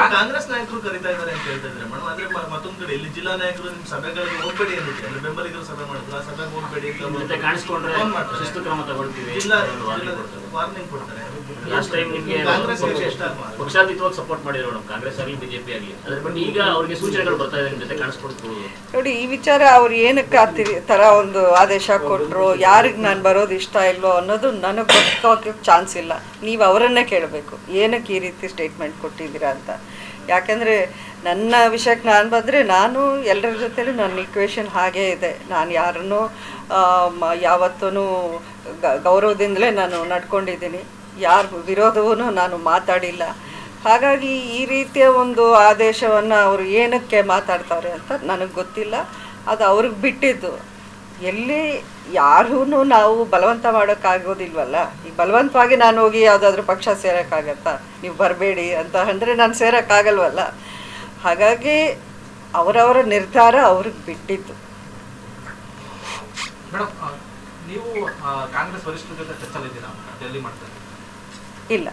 ಕಾಂಗ್ರೆಸ್ ನಾಯಕರು ಕರೀತಾ ಇದ್ದಾರೆ ಅಂತ ಹೇಳ್ತಾ ಇದ್ದಾರೆ ಮೇಡಮ್ ಆದ್ರೆ ಮ- ಮತ್ತೊಂದ್ ಕಡೆ ಇಲ್ಲಿ ಜಿಲ್ಲಾ ನಾಯಕರು ನಿಮ್ ಸಭೆಗಳಿಗೆ ಹೋಗ್ಬೇಡಿ ಅಂದಿದೆ ಅಂದ್ರೆ ಬೆಂಬಲಿಗರು ಸಭೆ ಮಾಡಿದ್ರು ಆ ಸಭೆಗೆ ಹೋಗ್ಬೇಡಿ ಅಂತ ನಿಮ್ ಜೊತೆ ಕಾಣಿಸ್ಕೊಂಡ್ರೆ ಫೋನ್ ಮಾಡ್ತಾರೆ. ಶಿಸ್ತು ಕ್ರಮ ತಗೊಳ್ತೀವಿ ಜಿಲ್ಲಾ ವಾರ್ನಿಂಗ್ ಕೊಡ್ತಾರೆ ವಾರ್ನಿಂಗ್ ಕೊಡ್ತಾರೆ ಲಾಸ್ಟ್ ಟೈಮ್ ನಿಮ್ಗೆ ಕಾಂಗ್ರೆಸ್ ಎಷ್ಟ ಪಕ್ಷಾತೀತವಾಗಿ ಸಪೋರ್ಟ್ ಮಾಡಿದ್ರು ಮೇಡಮ್ ಕಾಂಗ್ರೆಸ್ ಆಗಲಿ ಬಿಜೆಪಿ ಆಗಲಿ ಅದ್ರ ಬಟ್ ಈಗ ಅವ್ರಿಗೆ ಸೂಚನೆಗಳು ಬರ್ತಾ ಇದೆ ನಿಮ್ ಜೊತೆ ಕಾಣಿಸ್ಕೊಡ್ತು ನೋಡಿ ಈ ವಿಚಾರ ಅವ್ರು ಏನಕ್ಕೆ ಆ ತಿ- ಥರ ಒಂದು ಆದೇಶ ಕೊಟ್ಟರು ಯಾರಿಗೆ ನಾನು ಬರೋದು ಇಷ್ಟ ಇಲ್ವೋ ಅನ್ನೋದು ನನಗೆ ಗೊತ್ತಾಗೋಕ್ಕೆ ಚಾನ್ಸ್ ಇಲ್ಲ ನೀವು ಅವರನ್ನೇ ಕೇಳಬೇಕು ಏನಕ್ಕೆ ಈ ರೀತಿ ಸ್ಟೇಟ್ಮೆಂಟ್ ಕೊಟ್ಟಿದ್ದೀರಾ ಅಂತ ಯಾಕೆಂದರೆ ನನ್ನ ವಿಷಯಕ್ಕೆ ನಾನು ಬಂದರೆ ನಾನು ಎಲ್ಲರ ಜೊತೆಲೂ ನನ್ನ ಇಕ್ವೇಷನ್ ಹಾಗೇ ಇದೆ ನಾನು ಯಾರನ್ನೂ ಯಾವತ್ತೂ ಗೌರವದಿಂದಲೇ ನಾನು ನಡ್ಕೊಂಡಿದ್ದೀನಿ ಯಾರ ವಿರೋಧವೂ ನಾನು ಮಾತಾಡಿಲ್ಲ ಹಾಗಾಗಿ ಈ ರೀತಿಯ ಒಂದು ಆದೇಶವನ್ನು ಅವರು ಏನಕ್ಕೆ ಮಾತಾಡ್ತಾರೆ ಅಂತ ನನಗೆ ಗೊತ್ತಿಲ್ಲ ಅದು ಅವ್ರಿಗೆ ಬಿಟ್ಟಿದ್ದು ಎಲ್ಲಿ ಯಾರೂ ನಾವು ಬಲವಂತ ಮಾಡೋಕ್ಕಾಗೋದಿಲ್ವಲ್ಲ ಈಗ ಬಲವಂತವಾಗಿ ನಾನು ಹೋಗಿ ಯಾವುದಾದ್ರೂ ಪಕ್ಷ ಸೇರೋಕ್ಕಾಗತ್ತಾ ನೀವು ಬರಬೇಡಿ ಅಂತ ಅಂದರೆ ನಾನು ಸೇರೋಕ್ಕಾಗಲ್ವಲ್ಲ ಹಾಗಾಗಿ ಅವರವರ ನಿರ್ಧಾರ ಅವ್ರಿಗೆ ಬಿಟ್ಟಿದ್ದು ಮೇಡಮ್ ನೀವು ಆ, ಕಾಂಗ್ರೆಸ್ ವರಿಷ್ಠರ ಜೊತೆ ಚರ್ಚೆಲಿದ್ದೀರಾ ಡೆಲ್ಲಿ ಮಾಡ್ತಾರೆ ಇಲ್ಲ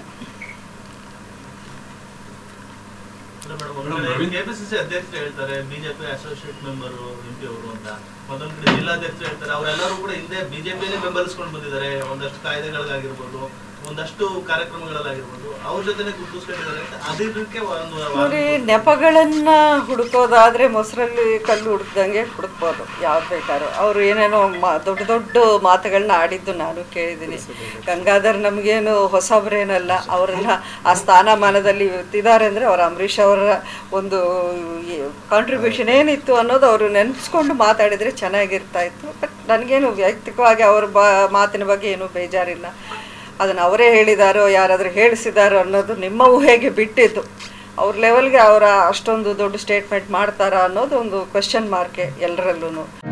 ಕೆಪಿಸಿಸಿ ಅಧ್ಯಕ್ಷರು ಹೇಳ್ತಾರೆ ಬಿಜೆಪಿ ಅಸೋಸಿಯೇಟ್ ಮೆಂಬರ್ ಎಂಪಿ ಅವರು ಅಂತ ಮತ್ತೊಂದ್ ಕಡೆ ಜಿಲ್ಲಾಧ್ಯಕ್ಷರು ಹೇಳ್ತಾರೆ ಅವರೆಲ್ಲರೂ ಕೂಡ ಹಿಂದೆ ಬಿಜೆಪಿಯನ್ನೇ ಬೆಂಬಲಿಸ್ಕೊಂಡು ಬಂದಿದ್ದಾರೆ ಒಂದಷ್ಟು ಕಾಯ್ದೆಗಳಿಗಾಗಿರ್ಬೋದು ಒಂದಷ್ಟು ಕಾರ್ಯಕ್ರಮಗಳಲ್ಲಾಗಿರ್ಬೋದು ಅವ್ರ ಜೊತೆನೆ ಗುರುತಿಸ್ಕೊಂಡಿದ್ದಾರೆ ಅಂತ ಅದಕ್ಕೆ ಒಂದು ನೋಡಿ ನೆಪಗಳನ್ನು ಹುಡುಕೋದಾದ್ರೆ ಮೊಸರಲ್ಲಿ ಕಲ್ಲು ಹುಡುಕ್ದಂಗೆ ಹುಡುಕ್ಬೋದು ಯಾವ್ದು ಬೇಕಾದ್ರೂ ಅವರು ಏನೇನೋ ಮಾ ದೊಡ್ಡ ದೊಡ್ಡ ಮಾತುಗಳನ್ನ ಆಡಿದ್ದು ನಾನು ಕೇಳಿದ್ದೀನಿ ಗಂಗಾಧರ್ ನಮಗೇನು ಹೊಸಬ್ರೇನಲ್ಲ ಅವರನ್ನ ಆ ಸ್ಥಾನಮಾನದಲ್ಲಿ ಇವತ್ತಿದ್ದಾರೆ ಅಂದರೆ ಅವ್ರ ಅಂಬರೀಷ್ ಅವರ ಒಂದು ಕಾಂಟ್ರಿಬ್ಯೂಷನ್ ಏನಿತ್ತು ಅನ್ನೋದು ಅವರು ನೆನೆಸ್ಕೊಂಡು ಮಾತಾಡಿದರೆ ಚೆನ್ನಾಗಿರ್ತಾ ಇತ್ತು ಬಟ್ ನನಗೇನು ವೈಯಕ್ತಿಕವಾಗಿ ಅವ್ರ ಬಾ ಮಾತಿನ ಬಗ್ಗೆ ಏನೂ ಬೇಜಾರಿಲ್ಲ ಅದನ್ನು ಅವರೇ ಹೇಳಿದಾರೋ ಯಾರಾದರೂ ಹೇಳಿಸಿದಾರೋ ಅನ್ನೋದು ನಿಮ್ಮ ಊಹೆಗೆ ಬಿಟ್ಟಿದ್ದು ಅವ್ರ ಲೆವೆಲ್ಗೆ ಅವರ ಅಷ್ಟೊಂದು ದೊಡ್ಡ ಸ್ಟೇಟ್ಮೆಂಟ್ ಮಾಡ್ತಾರಾ ಅನ್ನೋದು ಒಂದು ಕ್ವೆಶನ್ ಮಾರ್ಕೆ ಎಲ್ಲರಲ್ಲೂ